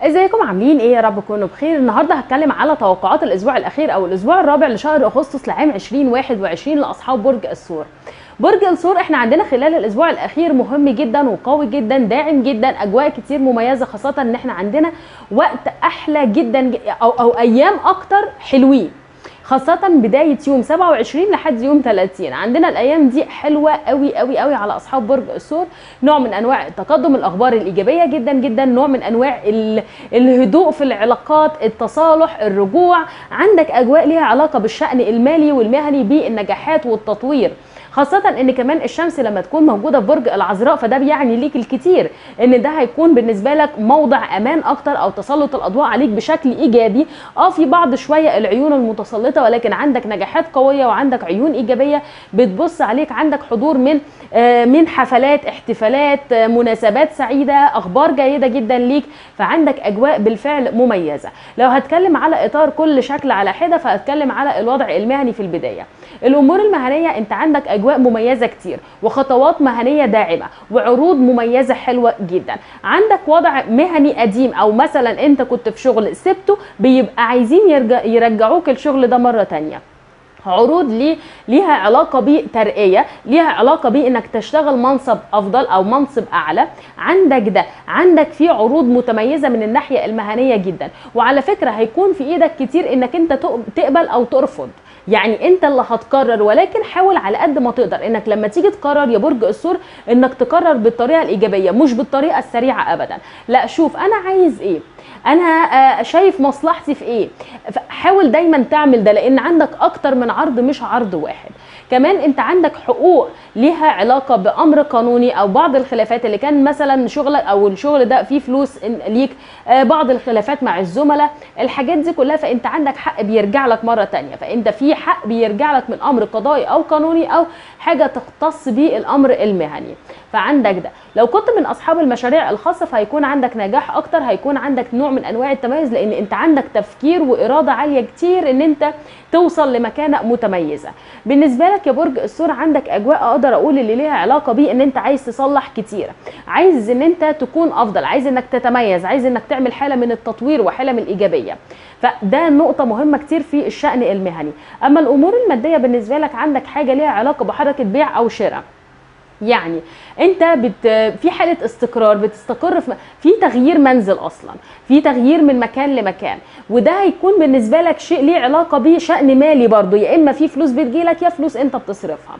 ازيكم عاملين ايه يا رب تكونوا بخير النهارده هتكلم على توقعات الاسبوع الاخير او الاسبوع الرابع لشهر اغسطس لعام 2021 لاصحاب برج الثور برج الثور احنا عندنا خلال الاسبوع الاخير مهم جدا وقوي جدا داعم جدا اجواء كتير مميزه خاصه ان احنا عندنا وقت احلى جدا او او ايام اكتر حلوين خاصة بداية يوم 27 لحد يوم 30 عندنا الأيام دي حلوة قوي قوي قوي على أصحاب برج الثور نوع من أنواع تقدم الأخبار الإيجابية جدا جدا نوع من أنواع ال- الهدوء في العلاقات التصالح الرجوع عندك أجواء ليها علاقة بالشأن المالي والمهني بالنجاحات والتطوير خاصة ان كمان الشمس لما تكون موجودة في برج العذراء فده بيعني ليك الكتير ان ده هيكون بالنسبة لك موضع امان اكتر او تسلط الاضواء عليك بشكل ايجابي اه في بعض شوية العيون المتسلطة ولكن عندك نجاحات قوية وعندك عيون ايجابية بتبص عليك عندك حضور من آه، من حفلات احتفالات آه، مناسبات سعيدة اخبار جيدة جدا ليك فعندك اجواء بالفعل مميزة لو هتكلم على اطار كل شكل على حدة فهتكلم على الوضع المهني في البداية الامور المهنيه انت عندك اجواء مميزه كتير وخطوات مهنيه داعمه وعروض مميزه حلوه جدا عندك وضع مهني قديم او مثلا انت كنت في شغل سبته بيبقى عايزين يرجع يرجعوك الشغل ده مره تانية عروض ليه ليها علاقه بترقيه ليها علاقه بانك تشتغل منصب افضل او منصب اعلى عندك ده عندك في عروض متميزه من الناحيه المهنيه جدا وعلى فكره هيكون في ايدك كتير انك انت تق- تقبل او ترفض يعني انت اللي هتقرر ولكن حاول على قد ما تقدر انك لما تيجي تقرر يا برج الثور انك تقرر بالطريقه الايجابيه مش بالطريقه السريعه ابدا لا شوف انا عايز ايه انا آه، شايف مصلحتي في ايه حاول دايما تعمل ده لان عندك اكتر من عرض مش عرض واحد كمان انت عندك حقوق ليها علاقه بامر قانوني او بعض الخلافات اللي كان مثلا شغلك او الشغل ده فيه فلوس إن- ليك آه، بعض الخلافات مع الزملاء الحاجات دي كلها فانت عندك حق بيرجع لك مره تانية فانت في حق بيرجع لك من امر قضائي او قانوني او حاجه تختص بالامر المهني فعندك ده لو كنت من اصحاب المشاريع الخاصه فهيكون عندك نجاح اكتر هيكون عندك نوع من انواع التميز لان انت عندك تفكير واراده عاليه كتير ان انت توصل لمكانه متميزه بالنسبه لك يا برج الثور عندك اجواء اقدر اقول اللي ليها علاقه بيه ان انت عايز تصلح كتير عايز ان انت تكون افضل عايز انك تتميز عايز انك تعمل حاله من التطوير وحاله من الايجابيه فده نقطه مهمه كتير في الشان المهني اما الامور الماديه بالنسبه لك عندك حاجه ليها علاقه بحركه بيع او شراء يعني انت بت في حاله استقرار بتستقر في في تغيير منزل اصلا في تغيير من مكان لمكان وده هيكون بالنسبه لك شيء ليه علاقه بشان مالي برضو يا اما في فلوس بتجيلك يا فلوس انت بتصرفها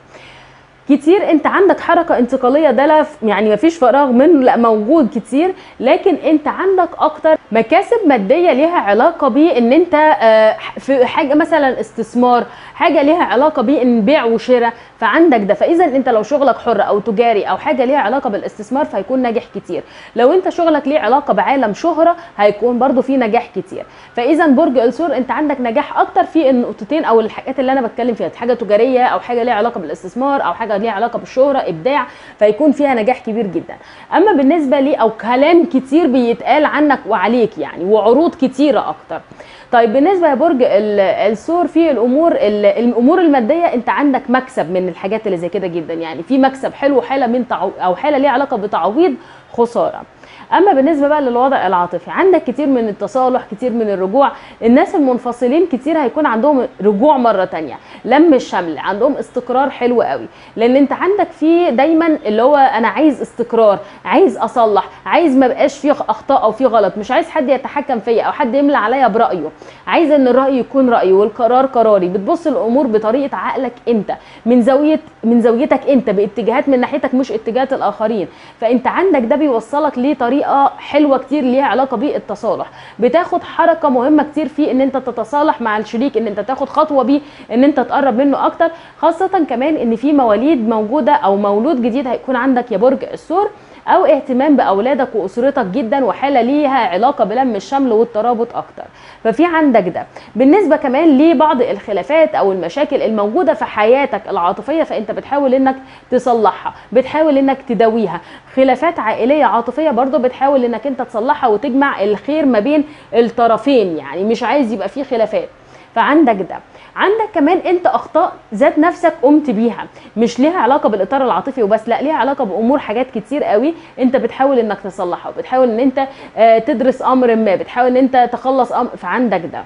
كتير انت عندك حركه انتقاليه ده لا يعني مفيش فراغ منه لا موجود كتير لكن انت عندك اكتر مكاسب ماديه ليها علاقه بان انت آه، في حاجه مثلا استثمار حاجه ليها علاقه بان بيع وشراء فعندك ده فاذا انت لو شغلك حر او تجاري او حاجه ليها علاقه بالاستثمار فهيكون ناجح كتير لو انت شغلك ليه علاقه بعالم شهره هيكون برضو في نجاح كتير فاذا برج الثور انت عندك نجاح اكتر في النقطتين او الحاجات اللي انا بتكلم فيها حاجه تجاريه او حاجه ليها علاقه بالاستثمار او حاجه ليها علاقه بالشهره ابداع فيكون فيها نجاح كبير جدا اما بالنسبه لي او كلام كتير بيتقال عنك وعليك يعني وعروض كتيره اكتر طيب بالنسبه لبرج ال- الثور في الامور ال- الامور الماديه انت عندك مكسب من الحاجات اللي زي كده جدا يعني في مكسب حلو حاله من تعو او حاله ليها علاقه بتعويض خساره اما بالنسبه بقى للوضع العاطفي عندك كتير من التصالح كتير من الرجوع الناس المنفصلين كتير هيكون عندهم رجوع مره تانية لم الشمل عندهم استقرار حلو قوي لان انت عندك في دايما اللي هو انا عايز استقرار عايز اصلح عايز ما بقاش فيه اخطاء او فيه غلط مش عايز حد يتحكم فيا او حد يملى عليا برايه عايز ان الراي يكون رايي والقرار قراري بتبص الامور بطريقه عقلك انت من زاويه من زاويتك انت باتجاهات من ناحيتك مش اتجاهات الاخرين فانت عندك ده بيوصلك لطريقه حلوه كتير ليها علاقه بالتصالح بتاخد حركه مهمه كتير في ان انت تتصالح مع الشريك ان انت تاخد خطوه بيه ان انت تقرب منه اكتر خاصه كمان ان في مواليد موجوده او مولود جديد هيكون عندك يا برج الثور او اهتمام باولادك واسرتك جدا وحاله ليها علاقه بلم الشمل والترابط اكتر ففي عندك ده بالنسبه كمان لبعض الخلافات او المشاكل الموجوده في حياتك العاطفيه فانت بتحاول انك تصلحها بتحاول انك تداويها خلافات عائليه عاطفيه برضو بتحاول انك انت تصلحها وتجمع الخير ما بين الطرفين يعني مش عايز يبقى فيه خلافات فعندك ده عندك كمان انت اخطاء ذات نفسك قمت بيها مش ليها علاقه بالاطار العاطفي وبس لا ليها علاقه بامور حاجات كتير قوي انت بتحاول انك تصلحها وبتحاول ان انت آه، تدرس امر ما بتحاول ان انت تخلص امر فعندك ده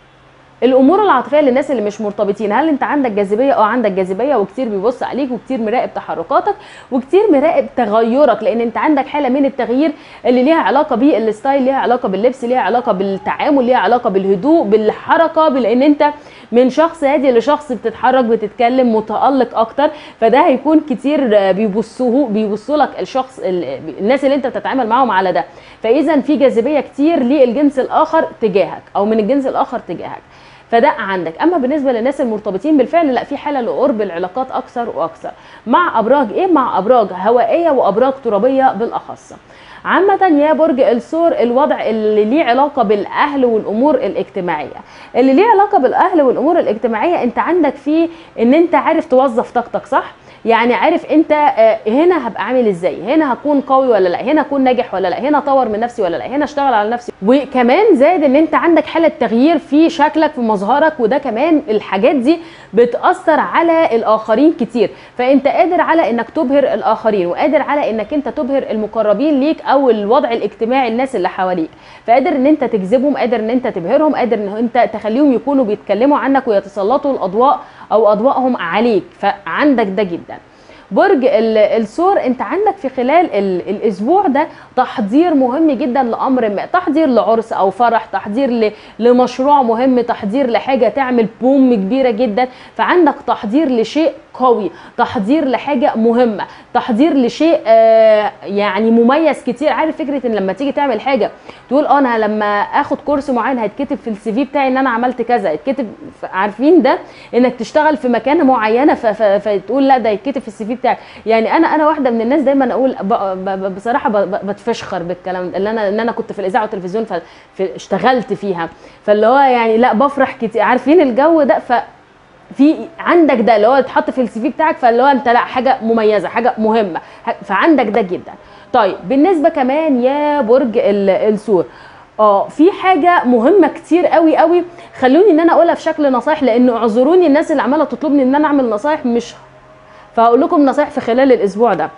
الامور العاطفيه للناس اللي مش مرتبطين هل انت عندك جاذبيه اه عندك جاذبيه وكتير بيبص عليك وكتير مراقب تحركاتك وكتير مراقب تغيرك لان انت عندك حاله من التغيير اللي ليها علاقه بالستايل ليها علاقه باللبس ليها علاقه بالتعامل ليها علاقه بالهدوء بالحركه لان انت من شخص هادي لشخص بتتحرك بتتكلم متالق اكتر فده هيكون كتير آه، بيبصوه بيبصوا لك الشخص ال- الناس اللي انت بتتعامل معاهم على ده فاذا في جاذبيه كتير للجنس الاخر تجاهك او من الجنس الاخر تجاهك فده عندك اما بالنسبه للناس المرتبطين بالفعل لا في حاله لقرب العلاقات اكثر واكثر مع ابراج ايه مع ابراج هوائيه وابراج ترابيه بالاخص عامة يا برج الثور الوضع اللي ليه علاقة بالأهل والأمور الاجتماعية اللي ليه علاقة بالأهل والأمور الاجتماعية أنت عندك فيه أن أنت عارف توظف طاقتك صح؟ يعني عارف انت آه، هنا هبقى عامل ازاي هنا هكون قوي ولا لا هنا اكون ناجح ولا لا هنا اطور من نفسي ولا لا هنا اشتغل على نفسي وكمان زاد ان انت عندك حاله تغيير في شكلك في مظهرك وده كمان الحاجات دي بتاثر على الاخرين كتير فانت قادر على انك تبهر الاخرين وقادر على انك انت تبهر المقربين ليك او الوضع الاجتماعي الناس اللي حواليك فقادر ان انت تجذبهم قادر ان انت تبهرهم قادر ان انت تخليهم يكونوا بيتكلموا عنك ويتسلطوا الاضواء او اضواءهم عليك فعندك ده جدا برج ال- الثور انت عندك في خلال ال- الاسبوع ده تحضير مهم جدا لامر ما تحضير لعرس او فرح تحضير ل- لمشروع مهم تحضير لحاجه تعمل بوم كبيره جدا فعندك تحضير لشيء قوي تحضير لحاجه مهمه تحضير لشيء آه يعني مميز كتير عارف فكره ان لما تيجي تعمل حاجه تقول اه انا لما اخد كورس معين هيتكتب في السي في بتاعي ان انا عملت كذا يتكتب ف- عارفين ده انك تشتغل في مكانه معينه ف- ف- فتقول لا ده يتكتب في السي في بتاعك يعني انا انا واحده من الناس دايما اقول ب- ب- ب- بصراحه ب- ب- بتفشخر بالكلام ده اللي انا ان انا كنت في الاذاعه والتلفزيون فاشتغلت فيها فاللي هو يعني لا بفرح كتير عارفين الجو ده ف في عندك ده اللي هو اتحط في السي في بتاعك فاللي هو انت لا حاجه مميزه حاجه مهمه ح- فعندك ده جدا طيب بالنسبه كمان يا برج ال- الثور اه في حاجه مهمه كتير قوي قوي خلوني ان انا اقولها في شكل نصايح لان اعذروني الناس اللي عماله تطلبني ان انا اعمل نصايح مش فهقول لكم نصايح في خلال الاسبوع ده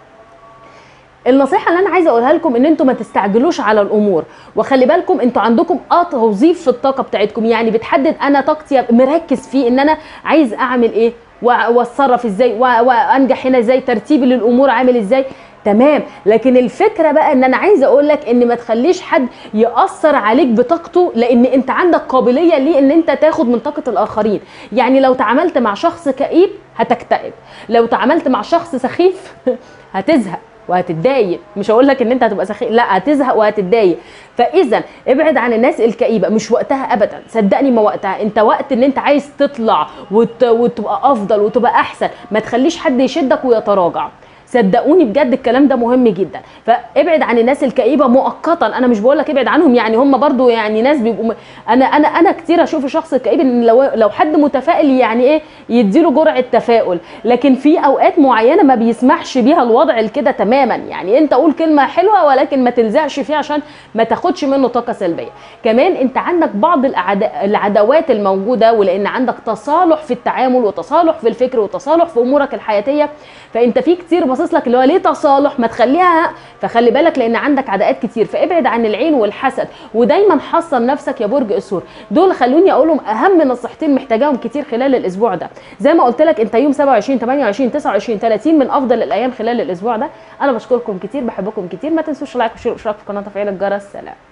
النصيحه اللي انا عايزه اقولها لكم ان انتوا ما تستعجلوش على الامور وخلي بالكم انتوا عندكم اه توظيف في الطاقه بتاعتكم يعني بتحدد انا طاقتي مركز فيه ان انا عايز اعمل ايه و- واتصرف ازاي و- وانجح هنا ازاي ترتيبي للامور عامل ازاي تمام لكن الفكره بقى ان انا عايزه اقول لك ان ما تخليش حد ياثر عليك بطاقته لان انت عندك قابليه ليه ان انت تاخد من طاقه الاخرين يعني لو تعاملت مع شخص كئيب هتكتئب لو تعاملت مع شخص سخيف هتزهق وهتتضايق مش هقول لك ان انت هتبقى سخيف لا هتزهق وهتتضايق فاذا ابعد عن الناس الكئيبه مش وقتها ابدا صدقني ما وقتها انت وقت ان انت عايز تطلع وت... وتبقى افضل وتبقى احسن ما تخليش حد يشدك ويتراجع صدقوني بجد الكلام ده مهم جدا فابعد عن الناس الكئيبه مؤقتا انا مش بقول لك ابعد عنهم يعني هم برضو يعني ناس بيبقوا م... انا انا انا كتير اشوف الشخص الكئيب ان لو لو حد متفائل يعني ايه يديله جرعه تفاؤل لكن في اوقات معينه ما بيسمحش بيها الوضع كده تماما يعني انت قول كلمه حلوه ولكن ما تلزقش فيها عشان ما تاخدش منه طاقه سلبيه كمان انت عندك بعض الأعدا- العداوات الموجوده ولان عندك تصالح في التعامل وتصالح في الفكر وتصالح في امورك الحياتيه فانت في كتير باصص لك اللي هو ليه تصالح ما تخليها فخلي بالك لان عندك عداءات كتير فابعد عن العين والحسد ودايما حصن نفسك يا برج الثور دول خلوني اقولهم اهم نصيحتين محتاجاهم كتير خلال الاسبوع ده زي ما قلت لك انت يوم 27 28 29 30 من افضل الايام خلال الاسبوع ده انا بشكركم كتير بحبكم كتير ما تنسوش لايك وشير واشتراك في القناه وتفعيل الجرس سلام